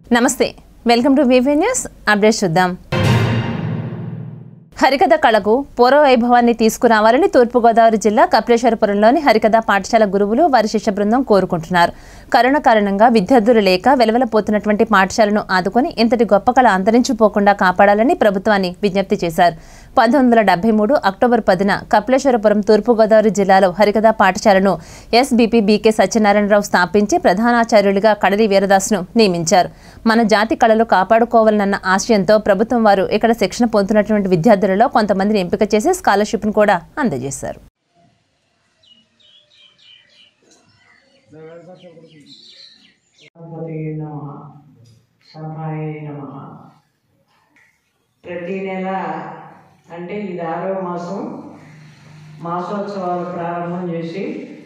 నమస్తే welcome to వివే news update చూద్దాం హరికథ కళకు పూర్వ వైభవాన్ని తీసుకురావాలని తూర్పుగోదావరి జిల్లా కపిలేశ్వరపురంలోని హరికథ పాఠశాల గురువులు వారి శిష్య బృందం కోరుకుంటున్నారు కరోనా కారణంగా విద్యార్థులు లేక వెలవెలపోతున్నటువంటి పాఠశాలను ఆదుకొని ఇంతటి గొప్ప కళ అంతరించిపోకుండా కాపాడాలని ప్రభుత్వాన్ని విజ్ఞప్తి చేశారు పంతొమ్మిది వందల డెబ్బై మూడు అక్టోబర్ పదిన కపిలేశ్వరపురం తూర్పుగోదావరి జిల్లాలో హరికథ పాఠశాలను ఎస్బీపీ బీకే సత్యనారాయణరావు స్థాపించి ప్రధానాచార్యులుగా కడలి వీరదాస్ను నియమించారు మన జాతి కళలు కాపాడుకోవాలన్న ఆశయంతో ప్రభుత్వం వారు ఇక్కడ శిక్షణ పొందుతున్నటువంటి విద్యార్థులలో కొంతమందిని ఎంపిక చేసి స్కాలర్షిప్ను కూడా అందజేశారు గణపతి నమ సభాయ నమ ప్రతి నెల అంటే ఇది ఆరో మాసం మాసోత్సవాలు ప్రారంభం చేసి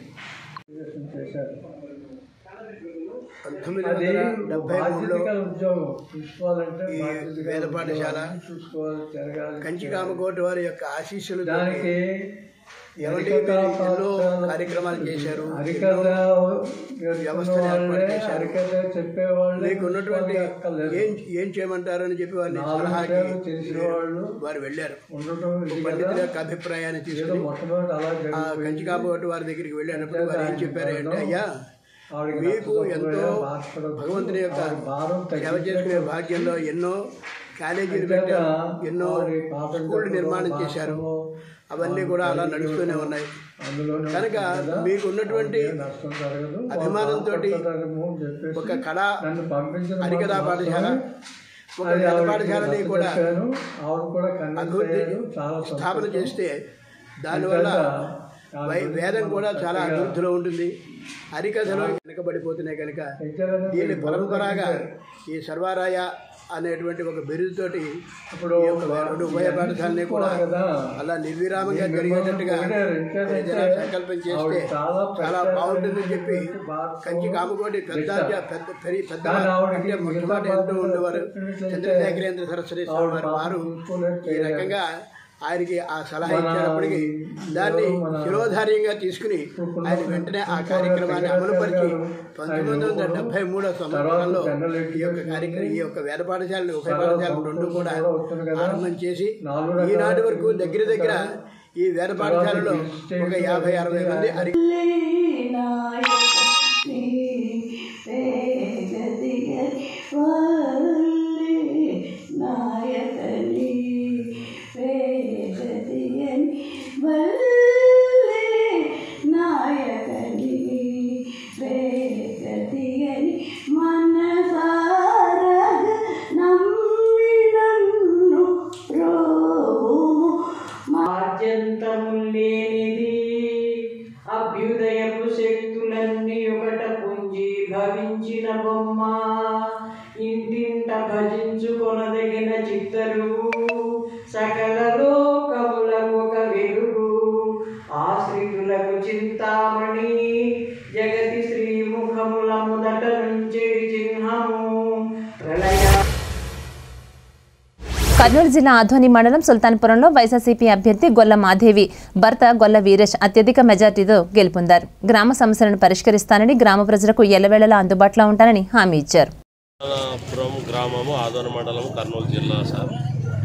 పంతొమ్మిది వందల డెబ్బై మూడులో ఉద్యోగం చూసుకోవాలంటే ఈ బాధ్యతగా వేద పాఠశాల చూసుకోవాలి జరగాలి కంచి కామకోటి వారి యొక్క ఆశీస్సులు దానికి ఏమంటే హరికథ మీరు ఎన్నో పాఠశాల- కార్యక్రమాలు చేశారు హరికథ వ్యవస్థను ఏర్పాటు చేశారు. హరికథ చెప్పేవాళ్ళు మీకు ఉన్నటువంటి అక్కర్లేదు. ఏం ఏం చేయమంటారు అని చెప్పి వారిని నాలుగు సలహాకి విషయాలు తెలిసిన వాళ్ళు వారు వెళ్ళారు ఉండటం ఇది పండితుల కదా. యొక్క అభిప్రాయాన్ని ఏదో తీసుకుని మొట్టమొదటి అలా ఆ జరిగిపోయింది. కంచి కామకోటి వారి దగ్గరికి వెళ్ళినప్పుడు వారు ఏం చెప్పారంటే అయ్యా ఆవిడకి మీకు నచ్చకపోయినా ఎంతో బాధపడొద్దు. భగవంతుని యొక్క ఆవిడ భారం సేవ చేసుకునే భాగ్యంలో ఎన్నో కాలేజీలు పెట్టారు ఎన్నో స్కూళ్ళు నిర్మాణం చేశారు అవన్నీ కూడా అలా నడుస్తూనే ఉన్నాయి అందులోనే కనుక మీకు ఉన్నటువంటి నష్టం జరగదు అభిమానంతో బాధపడతారేమో అని చెప్పేసి ఒక కళ నన్ను పంపించిన హరికథా పాఠశాల ఒక అది వేద ఆవిడకి పాఠశాలని నచ్చ కూడా చెప్పాను. ఆవిడ కూడా కన్విన్స్ అభివృద్ధి అయ్యారు. చాలా స్థాపన సంతోషం. చేస్తే దానివల్ల అంచేత వై- వేదం కూడా చాలా అభివృద్ధిలో ఉంటుంది హరికథలో వెనుకబడిపోతున్నాయి కనుక విద్యార్థులు దీన్ని పరంపరాగా ఈ సర్వారాయ అనేటువంటి ఒక బిరుదుతోటి ఇప్పుడు ఈ యొక్క రెండు ఉభయ పాఠశాలని కూడా కదా అలా నిర్విరామంగా జరిగేటట్టుగా ఒకటే ఇంకేంటంటే ఏదైనా సంకల్పం చేస్తే ఆవిడ చాలా చాలా ప్రత్యేక బాగుంటుందని చెప్పి భారతం కంచి కామకోటి పెద్ద పెద్ద పెరి- పెద్ద కానీ ఆవిడకి అంటే మొట్టమొదటి ఎంతో ఉండేవారు చంద్రశేఖరేంద్ర సరస్వతి స్వామి వారు వారు ఈ రకంగా ఆయనకి ఆ సలహా ఇచ్చినప్పటికీ దాన్ని శిరోధార్యంగా తీసుకుని ఆయన వెంటనే ఆ కార్యక్రమాన్ని అమలుపరిచి పంతొమ్మిది వందల డెబ్బై మూడో సంవత్సరంలో ఈ యొక్క కార్యక్రమం ఈ యొక్క వేద పాఠశాలను ఉభయ పాఠశాలలు రెండు కూడా ప్రారంభం చేసి ఈనాటి వరకు దగ్గర దగ్గర ఈ వేద పాఠశాలలో ఒక యాభై అరవై మంది హరి ఆద్యంతములేనిది అభ్యుదయపు శక్తులన్నీ ఒకట పుంజి భవించిన బొమ్మ ఇంటింట భజించుకొనదగిన చిత్తరు సకల లోకములకు ఒక వెలుగు ఆశ్రితులకు చింతామణి జగతి శ్రీముఖముల మొదట నుంచెడి చిహ్నము ప్రళయ కర్నూలు జిల్లా ఆధ్వని మండలం సుల్తాన్పురంలో వైఎస్ఆర్సీపీ అభ్యర్థి గొల్ల మాధేవి భర్త గొల్ల వీరేష్ అత్యధిక మెజార్టీతో గెలుపొందారు గ్రామ సమస్యలను పరిష్కరిస్తానని గ్రామ ప్రజలకు ఎల్లవేళలా అందుబాటులో ఉంటానని హామీ ఇచ్చారు పురం గ్రామము ఆదోని మండలం కర్నూలు జిల్లా సార్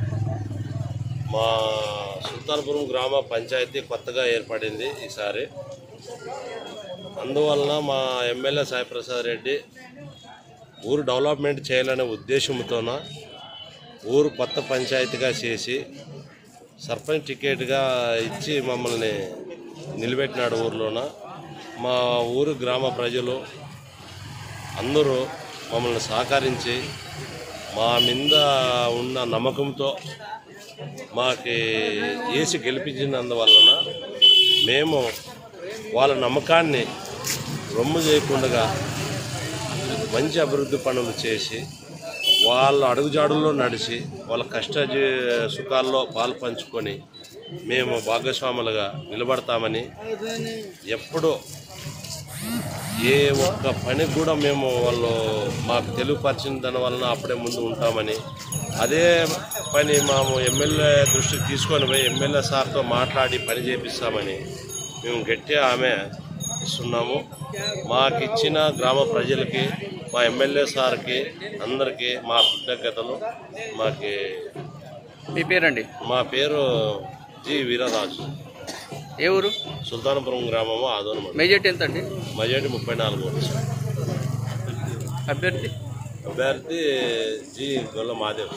మా సుల్తాన్పురం గ్రామ పంచాయతీ కొత్తగా ఏర్పడింది ఈసారి అందువలన మా ఎమ్మెల్యే సాయిప్రసాద్ రెడ్డి ఊరు డెవలప్మెంట్ చేయాలనే ఉద్దేశంతోన ఊరు కొత్త పంచాయతీగా చేసి సర్పంచ్ టికెట్గా ఇచ్చి మమ్మల్ని నిలబెట్టినాడు ఊర్లోన మా ఊరు గ్రామ ప్రజలు అందరూ మమ్మల్ని సహకరించి మా మీద ఉన్న నమ్మకంతో మాకి ఏసి గెలిపించినందువలన మేము వాళ్ళ నమ్మకాన్ని రొమ్ము చేయకుండా మంచి అభివృద్ధి పనులు చేసి వాళ్ళ అడుగుజాడుల్లో నడిచి వాళ్ళ కష్ట జీ- సుఖాల్లో పాలు పంచుకొని మేము భాగస్వాములుగా నిలబడతామని ఎప్పుడూ ఏ ఒక్క పనికి కూడా మేము వాళ్ళు మాకు తెలియపరిచిన దాని వలన అప్పుడే ముందు ఉంటామని అదే పని మేము ఎమ్మెల్యే దృష్టికి తీసుకొని పోయి ఎమ్మెల్యే సార్తో మాట్లాడి పని చేపిస్తామని మేము గట్టిగా ఆమె ఇస్తున్నాము మాకు ఇచ్చిన గ్రామ ప్రజలకి మా ఎమ్మెల్యే సార్కి అందరికీ మా కృతజ్ఞతలు మాకి మీ పేరండి మా పేరు జి వీరరాజు ఏ ఊరు సుల్తానపురం గ్రామము ఆదోని మండలం. మెజార్టీ ఎంత అండి మెజార్టీ ముప్పై నాలుగు ఓట్లు అభ్యర్థి అభ్యర్థి జి గొల్ల మాదేవ్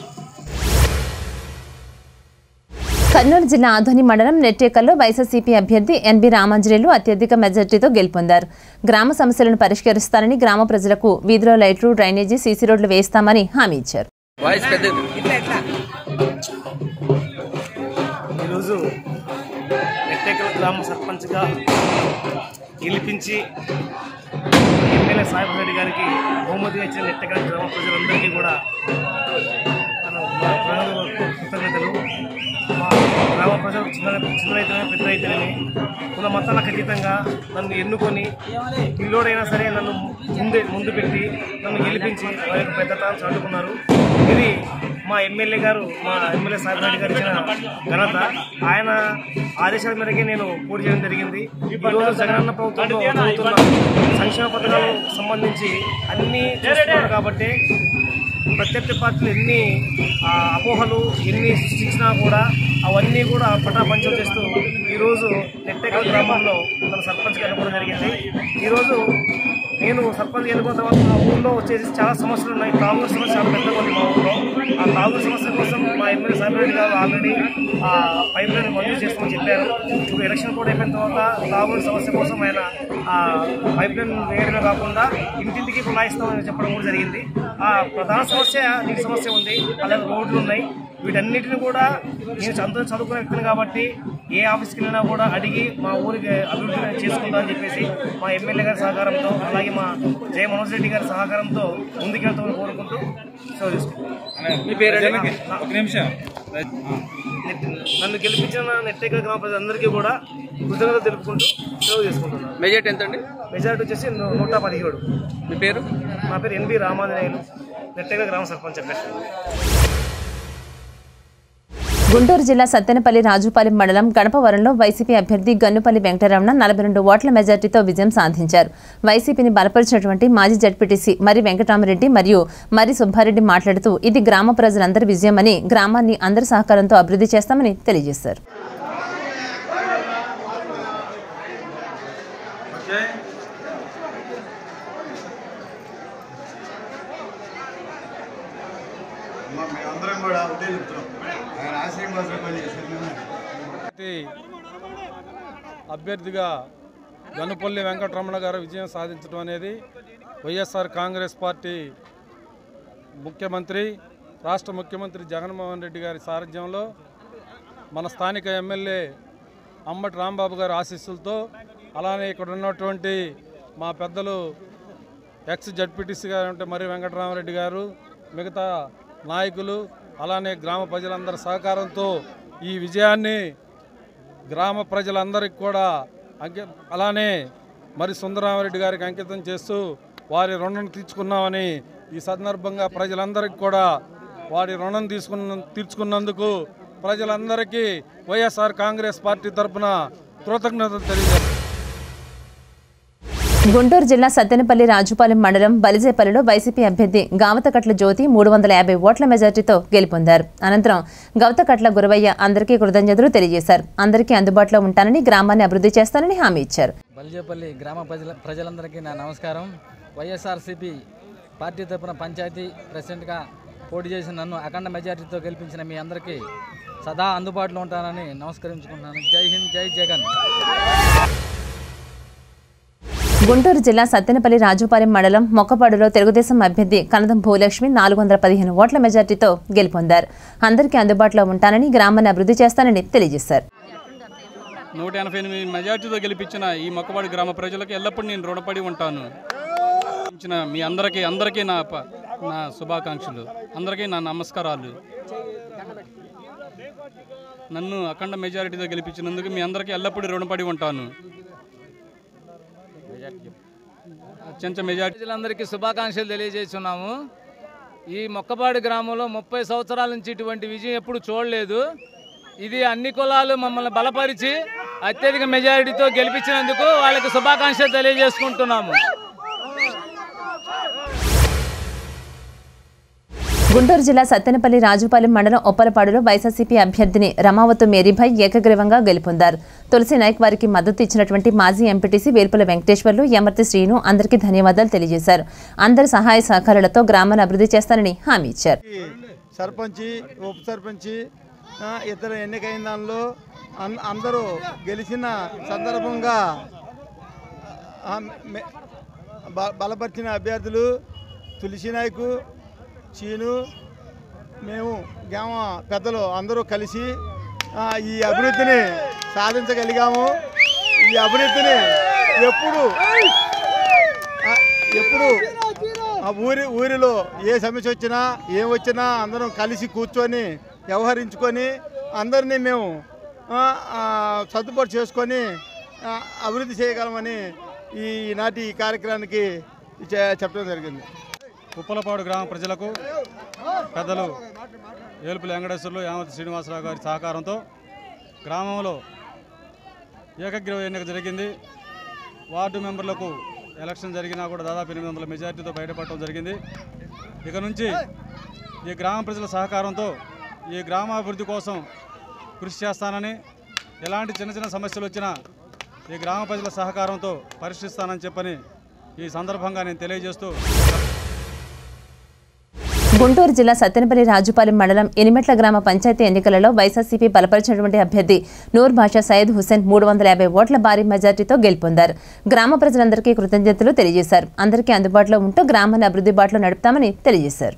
కర్నూలు జిల్లా ఆధోని మండలం నెట్టేకల్లో వైఎస్ఆర్సీపీ అభ్యర్థి ఎన్బి రామాంజనేయులు అత్యధిక మెజార్టీతో గెలుపొందారు గ్రామ సమస్యలను పరిష్కరిస్తారని గ్రామ ప్రజలకు వీధిలో లైట్లు డ్రైనేజీ సీసీ రోడ్లు వేస్తామని హామీ ఇచ్చారు వాయిస్ పెద్ద ఈరోజు ఎట్టేకల గ్రామ సర్పంచ్గా గెలిపించి ఎమ్మెల్యే సాయిబు రెడ్డి గారికి బహుమతిగా ఇచ్చిన ఎట్టేకల గ్రామ ప్రజలందరికీ కూడా మన మా ప్రజలకు కృతజ్ఞతలు మా గ్రామ ప్రజలు చిన్న చిన్నరైతేనే పెద్ద అయితేనే కుల మతాలకు అతీతంగా నన్ను ఎన్నుకొని పిల్లోడైనా సరే నన్ను ముందే ముందు పెట్టి నన్ను గెలిపించి వారి యొక్క పెద్దతనం చాటుకున్నారు ఇది మా ఎమ్మెల్యే గారు మా ఎమ్మెల్యే సాయిబు రెడ్డి గారు ఇచ్చిన ఘనత ఆయన ఆదేశాల మేరకే నేను పోటీ చేయడం జరిగింది ఈరోజు జగనన్న ప్రభుత్వంలో జరుగుతున్న సంక్షేమ పథకాలకు సంబంధించి అన్నీ చేస్తున్నారు కాబట్టి ప్రత్యర్థి పార్టీలు ఎన్ని ఆ, అపోహలు ఎన్ని సృష్టించినా కూడా అవన్నీ కూడా పటాపంచం చేస్తూ ఈరోజు నెట్టెకల్ గ్రామంలో తన సర్పంచ్గా ఎన్నుకోవడం జరిగింది ఈరోజు నేను సర్పంచ్ ఎన్నుకున్న తర్వాత మా ఊళ్ళో వచ్చేసి చాలా సమస్యలు ఉన్నాయి తాగుడు సమస్య చాలా పెద్దగా ఉంది మా ఊళ్ళో ఆ తాగుడు సమస్య కోసం మా ఎమ్మెల్యే సాయిరెడ్డి గారు ఆల్రెడీ ఆ పైప్ లైన్ మంజూరు చేస్తామని చెప్పారు ఇప్పుడు ఎలక్షన్ కూడా అయిపోయిన తర్వాత తాగుడు సమస్య కోసం ఆయన ఆ పైప్ లైన్ వేయడమే కాకుండా ఇంటింటికి కులాయిస్తామని చెప్పడం కూడా జరిగింది ఆ ప్రధాన సమస్య నీటి సమస్య ఉంది అలాగే రోడ్లు ఉన్నాయి వీటన్నిటిని కూడా నేను చదువు చదువుకునే వ్యక్తిని కాబట్టి ఏ ఆఫీస్కి వెళ్ళినా కూడా అడిగి మా ఊరికి అభివృద్ధి చేసుకుందామని చెప్పేసి మా ఎమ్మెల్యే గారి సహకారంతో అలాగే మా జయ మనోజ్ రెడ్డి గారి సహకారంతో ముందుకెళ్తామని కోరుకుంటూ సెలవు తీసుకుంటాం మీ పేరండి ఒక నిమిషం నన్ను గెలిపించిన నెట్టేక గ్రామ ప్రజలందరికీ కూడా కృతజ్ఞతలు తెలుపుకుంటూ సెలవు తీసుకుంటున్నాను మెజార్టీ ఎంత అండి మెజారిటీ వచ్చేసి నూ- నూట పదిహేడు మీ పేరు నా పేరు ఎన్బి రామాంజనేయులు నెట్టేక గ్రామ సర్పంచ్ అభ్యర్థి గుంటూరు జిల్లా సత్తెనపల్లి రాజుపాలెం మండలం గణపవరంలో వైసీపీ అభ్యర్థి గన్నుపల్లి వెంకటరమణ నలభై రెండు ఓట్ల మెజార్టీతో విజయం సాధించారు వైసీపీని బలపరిచినటువంటి మాజీ జడ్పీటీసీ మరి వెంకటరామరెడ్డి మరియు మరి సుబ్బారెడ్డి మాట్లాడుతూ ఇది గ్రామ ప్రజలందరి విజయమని గ్రామాన్ని అందరి సహకారంతో అభివృద్ధి చేస్తామని తెలియజేశారు మేమందరం కూడా ఒకటే చెప్తున్నాం ఆయన ఆశయం కోసం పనిచేసారు పార్టీ అభ్యర్థిగా గనుపల్లి వెంకటరమణ గారు విజయం సాధించడం అనేది వైఎస్ఆర్ కాంగ్రెస్ పార్టీ ముఖ్యమంత్రి రాష్ట్ర ముఖ్యమంత్రి జగన్మోహన్ రెడ్డి గారి సారథ్యంలో మన స్థానిక ఎమ్మెల్యే అమ్మటి రాంబాబు గారి ఆశీస్సులతో అలానే ఇక్కడ ఉన్నటువంటి మా పెద్దలు ఎక్స్ జడ్పీటీసీ గారు అంటే మరి వెంకటరామరెడ్డి గారు మిగతా నాయకులు అలానే గ్రామ ప్రజలందరి సహకారంతో ఈ విజయాన్ని గ్రామ ప్రజలందరికీ కూడా అంకి అలానే మరి సుందరరామరెడ్డి గారికి అంకితం చేస్తూ వారి రుణం తీర్చుకున్నామని ఈ సందర్భంగా ప్రజలందరికీ కూడా వారి రుణం తీసుకున్న తీర్చుకున్నందుకు ప్రజలందరికీ వైఎస్ఆర్ కాంగ్రెస్ పార్టీ తరఫున కృతజ్ఞతలు తెలియజేస్తారు గుంటూరు జిల్లా సత్తెనపల్లి రాజుపాలెం మండలం బలిజేపల్లిలో వైసీపీ అభ్యర్థి గావతకట్ల జ్యోతి మూడు వందల యాభై ఓట్ల మెజార్టీతో గెలుపొందారు అనంతరం గవతకట్ల గురవయ్య అందరికీ కృతజ్ఞతలు తెలియజేశారు అందరికీ అందుబాటులో ఉంటానని గ్రామాన్ని అభివృద్ధి చేస్తానని హామీ ఇచ్చారు బలిజేపల్లి గ్రామ ప్రజల ప్రజలందరికీ నా నమస్కారం వైఎస్ఆర్సీపీ పార్టీ తరపున పంచాయతీ ప్రెసిడెంట్గా పోటీ చేసిన నన్ను అఖండ మెజారిటీతో గెలిపించిన మీ అందరికీ సదా అందుబాటులో ఉంటానని నమస్కరించుకుంటున్నాను జై హింద్ జై జగన్ గుంటూరు జిల్లా సత్తెనపల్లి రాజుపాలెం మండలం మొక్కపాడులో తెలుగుదేశం అభ్యర్థి కనదం భూలక్ష్మి నాలుగు వందల పదిహేను ఓట్ల మెజార్టీతో గెలుపొందారు అందరికీ అందుబాటులో ఉంటానని గ్రామాన్ని అభివృద్ధి చేస్తానని తెలియజేశారు నూట ఎనభై ఎనిమిది మెజార్టీతో గెలిపించిన ఈ మొక్కవాడి గ్రామ ప్రజలకు ఎల్లప్పుడూ నేను రుణపడి ఉంటాను ఇచ్చిన మీ అందరికీ అందరికీ నా ప- నా శుభాకాంక్షలు అందరికీ నా నమస్కారాలు నన్ను అఖండ మెజారిటీతో గెలిపించినందుకు మీ అందరికీ ఎల్లప్పుడూ రుణపడి ఉంటాను అత్యంత మెజారిటీ ప్రజలందరికీ శుభాకాంక్షలు తెలియజేస్తున్నాము ఈ మొక్కపాడు గ్రామంలో ముప్పై సంవత్సరాల నుంచి ఇటువంటి విజయం ఎప్పుడు చూడలేదు ఇది అన్ని కులాలు మమ్మల్ని బలపరిచి అత్యధిక మెజారిటీతో గెలిపించినందుకు వాళ్ళకి శుభాకాంక్షలు తెలియజేసుకుంటున్నాము గుంటూరు జిల్లా సత్తెనపల్లి రాజుపాలెం మండలం ఒప్పలపాడులో వైఎస్ఆర్సీపీ అభ్యర్థిని రమావతు మేరీభాయ్ ఏకగ్రీవంగా గెలుపొందారు తులసి నాయక్ వారికి మద్దతు ఇచ్చినటువంటి మాజీ ఎంపీటీసీ వేల్పుల వెంకటేశ్వర్లు ఎమర్తి శ్రీను అందరికీ ధన్యవాదాలు తెలియజేశారు అందరి సహాయ సహకారాలతో గ్రామాన్ని అభివృద్ధి చేస్తానని హామీ ఇచ్చారు సర్పంచి ఉప సర్పంచి ఆ, ఇతర ఎన్నికైన దానిలో అన్- అందరూ గెలిచిన సందర్భంగా ఆ, మె- బ- బలపరిచిన అభ్యర్థులు తులసి నాయకు చీను మేము గ్రామ పెద్దలు అందరూ కలిసి ఆ, ఈ అభివృద్ధిని సాధించగలిగాము ఈ అభివృద్ధిని ఎప్పుడు ఆ, ఎప్పుడు ఆ ఊరి ఊరిలో ఏ సమస్య వచ్చినా ఏం వచ్చినా అందరం కలిసి కూర్చొని వ్యవహరించుకొని అందరినీ మేము ఆ, ఆ, సర్దుబాటు చేసుకొని ఆ, అభివృద్ధి చేయగలమని ఈనాటి ఈ కార్యక్రమానికి చె- చెప్పడం జరిగింది ఉప్పలపాడు గ్రామ ప్రజలకు పెద్దలు ఏలుపుల వెంకటేశ్వర్లు యామతి శ్రీనివాసరావు గారి సహకారంతో గ్రామంలో ఏకగ్రీవ ఎన్నిక జరిగింది వార్డు మెంబర్లకు ఎలక్షన్ జరిగినా కూడా దాదాపు ఎనిమిది వందల మెజార్టీతో బయటపడటం జరిగింది ఇక నుంచి ఈ గ్రామ ప్రజల సహకారంతో ఈ గ్రామాభివృద్ధి కోసం కృషి చేస్తానని ఎలాంటి చిన్న చిన్న సమస్యలు వచ్చినా ఈ గ్రామ ప్రజల సహకారంతో పరిష్కరిస్తానని చెప్పని ఈ సందర్భంగా నేను తెలియజేస్తూ గుంటూరు జిల్లా సత్తెనపల్లి రాజుపాలెం మండలం ఎనిమెట్ల గ్రామ పంచాయతీ ఎన్నికలలో వైఎస్ఆర్సీపీ బలపరిచినటువంటి అభ్యర్థి నూర్ బాషా సయ్యద్ హుసేన్ మూడు వందల యాభై ఓట్ల భారీ మెజార్టీతో గెలుపొందారు గ్రామ ప్రజలందరికీ కృతజ్ఞతలు తెలియజేశారు అందరికీ అందుబాటులో ఉంటూ గ్రామాన్ని అభివృద్ధి బాటలో నడుపుతామని తెలియజేశారు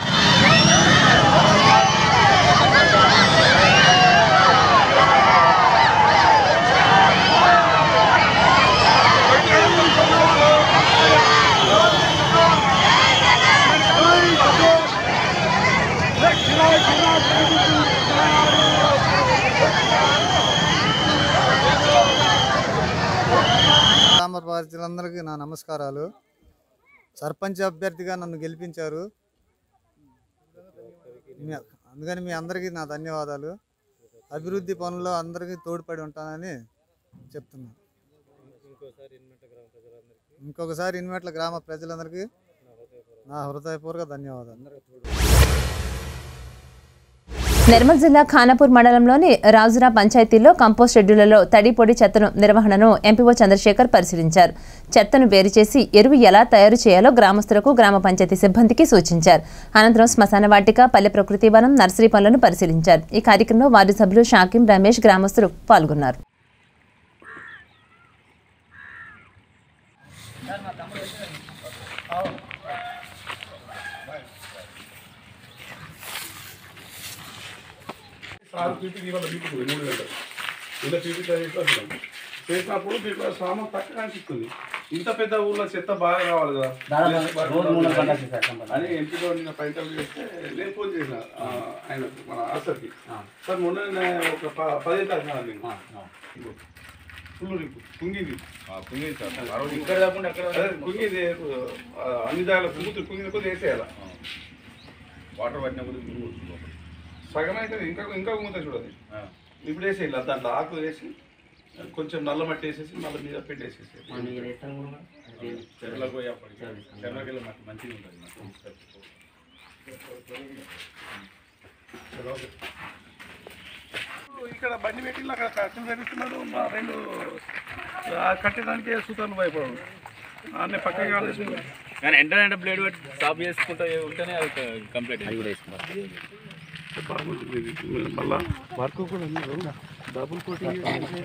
గ్రామ ప్రజలందరికీ నా నమస్కారాలు సర్పంచ్ అభ్యర్థిగా నన్ను గెలిపించారు మీ- అందుకని మీ అందరికీ నా ధన్యవాదాలు అభివృద్ధి పనుల్లో అందరికీ తోడ్పడి ఉంటానని చెప్తున్నాను ఇంకొకసారి ఇన్వెట్ల గ్రామ ప్రజలందరికీ నా హృదయపూర్వక ధన్యవాదాలు నిర్మల్ జిల్లా ఖానాపూర్ మండలంలోని రాజురా పంచాయతీలో కంపోస్ట్ షెడ్యూళ్లలో తడి పొడి చెత్తను నిర్వహణను ఎంపీఓ చంద్రశేఖర్ పరిశీలించారు చెత్తను వేరు చేసి ఎరువు ఎలా తయారు చేయాలో గ్రామస్తులకు గ్రామ పంచాయతీ సిబ్బందికి సూచించారు అనంతరం శ్మశాన వాటిక పల్లె ప్రకృతి వనం నర్సరీ పనులను పరిశీలించారు ఈ కార్యక్రమంలో వార్డు సభ్యులు షాకిం రమేష్ గ్రామస్తులు పాల్గొన్నారు సార్ పీపీకి ఇవాళ మీకు మూడు గంటలు ఇలా పీపీ చేసినాం చేసినప్పుడు మీకు సామాన్ తక్కువ అనిపిస్తుంది ఇంత పెద్ద ఊళ్ళో చెత్త బాగా కావాలి కదా దాదాపు రోజు మూడు వందల గంటలు చేశారు కంపల్సరీ. అని ఎంపీలో నిన్న పైన చేస్తే నేను ఫోన్ చేసిన ఆ, ఆయన మన ఆసర్కి సార్ మొన్న నేను ఒక ప- పదిహేను తారీఖు నేను ఫుల్ రింపు కుంగింది కుంగింది సార్ ఆ రోజు ఇక్కడ కాకుండా ఎక్కడ అదే కుంగింది ఆ, అన్ని జాగాల కుంగుతుంది కుంగిన కొద్ది వేసేయాల వాటర్ పట్టిన కొద్ది ముందు వస్తుంది లోపలికి. సగం అయితే ఇంకా ఇంకా కుంగుతుంది చూడదు ఇప్పుడు వేసేయాలి దాంట్లో ఆకు వేసి కొంచెం నల్ల మట్టి వేసేసి మళ్ళీ మీద పెట్టేసేసి చెరువులకు పోయి అప్పటికి చెరువులకు వెళ్ళి మట్టి మంచిగా ఉంటుంది ఇక్కడ బండి పెట్టి అక్కడ కట్టెలు తెరుస్తున్నాడు మా రెండు ఆ కట్టడానికి సూతాలు భయపడదు అన్నీ పక్కకి కాలేసుకున్నాడు కానీ ఎంటర్ బ్లేడ్ పెట్టి స్టాప్ చేసుకుంటే ఉంటేనే అది కంప్లీట్ అది కూడా బాగుంటుంది ఇది. మళ్ళా వర్క్ కూడా ఉన్నారు డబుల్ కోటింగ్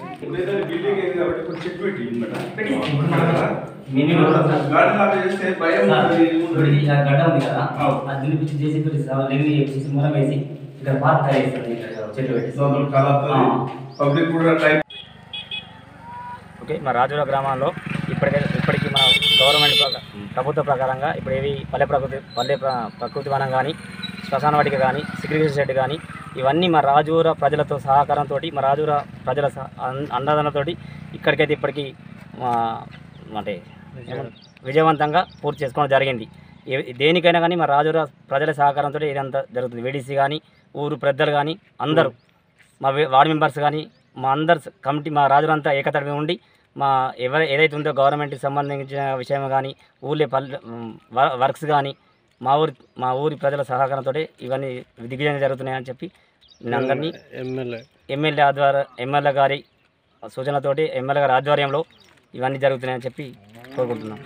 చేస్తే భయం గడ్డ ఉంది కదా అది దునిపించి చేసి లెంగి చేసి మూలం వేసి ఇక్కడ పార్క్ తయారు చేస్తారు ఇక్కడ చెట్లు పెట్టి పబ్లిక్ కూడా టైం ఓకే మా రాజుల గ్రామంలో ఇప్పటికే ఇప్పటికీ మన గవర్నమెంట్ ప్రక- ప్రభుత్వ ప్రకారంగా ఇప్పుడు ఏవి పల్లె ప్రకృతి పల్లె ప్ర- ప్రకృతి వనం కానీ శ్మశాన వాటిక కానీ సిగ్రిగేషన్ షెడ్ కానీ ఇవన్నీ మా రాజూర ప్రజలతో సహకారంతో మా రాజూర ప్రజల సహ- అన్- అండదండతోటి ఇక్కడికైతే ఇప్పటికీ మా అంటే ఏమన్- విజయవంతంగా పూర్తి చేసుకోవడం జరిగింది ఏ- దేనికైనా కానీ మా రాజూర ప్రజల సహకారంతో ఇదంతా జరుగుతుంది వేడిసి కానీ ఊరు పెద్దలు కానీ అందరూ మా వే- వార్డు మెంబర్స్ కానీ మా అందరు కమిటీ మా రాజులంతా ఏకతడిగా ఉండి మా ఎవరు ఏదైతే ఉందో గవర్నమెంట్కి సంబంధించిన విషయం కానీ ఊళ్ళో పల్లె వ- వర్క్స్ కానీ మా ఊరి మా ఊరి ప్రజల సహకారంతో ఇవన్నీ దిగ్విజయంగా జరుగుతున్నాయని చెప్పి నేను అందరినీ ఎమ్మెల్యే ఎమ్మెల్యే ఆధ్వర్య ఎమ్మెల్యే గారి సూచనతోటి ఎమ్మెల్యే గారి ఆధ్వర్యంలో ఇవన్నీ జరుగుతున్నాయని చెప్పి కోరుకుంటున్నాం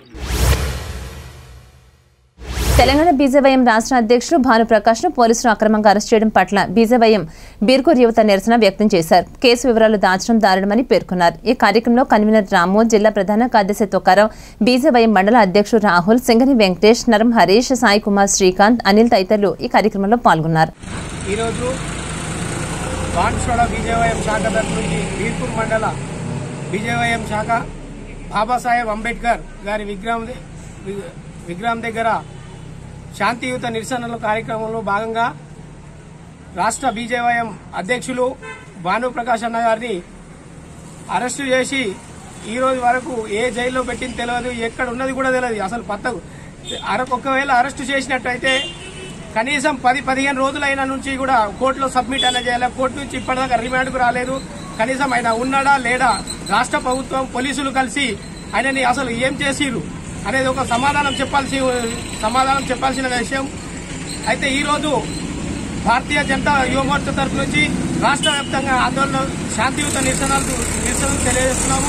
తెలంగాణ బీజేవైఎం రాష్ట్ర అధ్యక్షుడు భానుప్రకాష్ను పోలీసులు అక్రమంగా అరెస్ట్ చేయడం పట్ల బీజేవైఎం బీర్కూర్ యువత నిరసన వ్యక్తం చేశారు కేసు వివరాలు దాచడం దారుణమని పేర్కొన్నారు ఈ కార్యక్రమంలో కన్వీనర్ రాము జిల్లా ప్రధాన కార్యదర్శి తొక్కారావు బీజేవైఎం మండల అధ్యక్షుడు రాహుల్ సింగని వెంకటేష్ నరం హరీష్ సాయి కుమార్ శ్రీకాంత్ అనిల్ తదితరులు ఈ కార్యక్రమంలో పాల్గొన్నారు ఈరోజు బాన్స్వాడ బీజేవైఎం శాఖ తరఫు నుంచి బీర్పూర్ మండల బీజేవైఎం శాఖ బాబాసాహెబ్ అంబేద్కర్ గారి విగ్రహం ది- వి- విగ్రహం దగ్గర శాంతియుత నిరసనల కార్యక్రమంలో భాగంగా రాష్ట్ర బీజేవైఎం అధ్యక్షులు భానుప్రకాష్ అన్న గారిని అరెస్టు చేసి ఈ రోజు వరకు ఏ జైల్లో పెట్టింది తెలియదు ఎక్కడ ఉన్నది కూడా తెలియదు అసలు పత్తకు అర ఒకవేళ అరెస్టు చేసినట్టయితే కనీసం పది పదిహేను రోజులైన నుంచి కూడా కోర్టులో సబ్మిట్ అయినా చేయాలి కోర్టు నుంచి ఇప్పటిదాకా రిమాండ్కు రాలేదు కనీసం ఆయన ఉన్నాడా లేడా రాష్ట్ర ప్రభుత్వం పోలీసులు కలిసి ఆయనని అసలు ఏం చేసిరు అనేది ఒక సమాధానం చెప్పాల్సి సమాధానం చెప్పాల్సిన విషయం అయితే ఈరోజు భారతీయ జనతా యువమోర్చా తరఫు నుంచి రాష్ట్ర వ్యాప్తంగా ఆందోళన శాంతియుత నిరసనలు నిరసనలు తెలియజేస్తున్నాము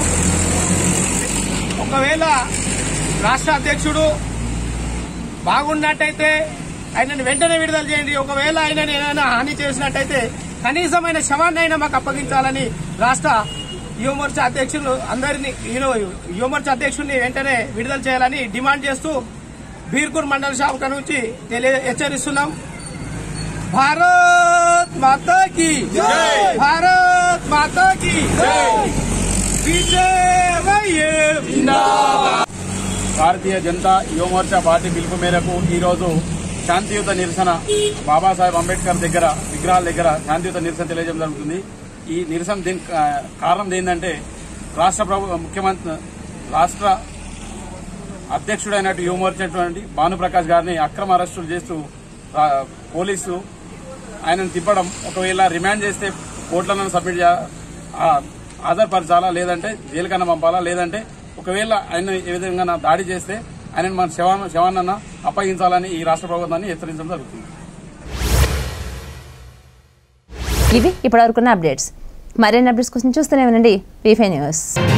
ఒకవేళ రాష్ట్ర అధ్యక్షుడు బాగున్నట్టయితే ఆయనను వెంటనే విడుదల చేయండి ఒకవేళ ఆయన ఏమైనా హాని చేసినట్టయితే కనీసం ఆయన శవాన్ని అయినా మాకు అప్పగించాలని రాష్ట్ర యువమోర్చా అధ్యక్షులు అందరినీ ఈరో- యువమోర్చా అధ్యక్షుడిని వెంటనే విడుదల చేయాలని డిమాండ్ చేస్తూ బీర్కూర్ మండల శాఖ నుంచి తెలియ హెచ్చరిస్తున్నాం భారత్ మాతా కి భారత్ మాతా కి విజయ్ భారతీయ జనతా యువమోర్చా పార్టీ పిలుపు మేరకు ఈరోజు శాంతియుత నిరసన బాబాసాహెబ్ అంబేద్కర్ దగ్గర విగ్రహాల దగ్గర శాంతియుత నిరసన తెలియజేయడం జరుగుతుంది ఈ నిరసన దీని కా- కారణం ఏంటంటే రాష్ట్ర ప్రభు ముఖ్యమంత్రి రాష్ట్ర అధ్యక్షుడైనట్టు యువమోర్చినటువంటి భానుప్రకాష్ గారిని అక్రమ అరెస్టులు చేస్తూ రా- పోలీసు ఆయనను తిప్పడం ఒకవేళ రిమాండ్ చేస్తే కోర్టులను సబ్మిట్ చే- ఆ, ఆధారపరచాలా లేదంటే జైలుకన్నా పంపాలా లేదంటే ఒకవేళ ఆయన ఏ విధంగా దాడి చేస్తే ఆయనను మన శవాన్ని శవాన్న అప్పగించాలని ఈ రాష్ట్ర ప్రభుత్వాన్ని హెచ్చరించడం జరుగుతుంది ఇవి ఇప్పటివరకున్న అప్డేట్స్ మరిన్ని అప్డేట్స్ కోసం చూస్తూనే ఉండండి వీఫై న్యూస్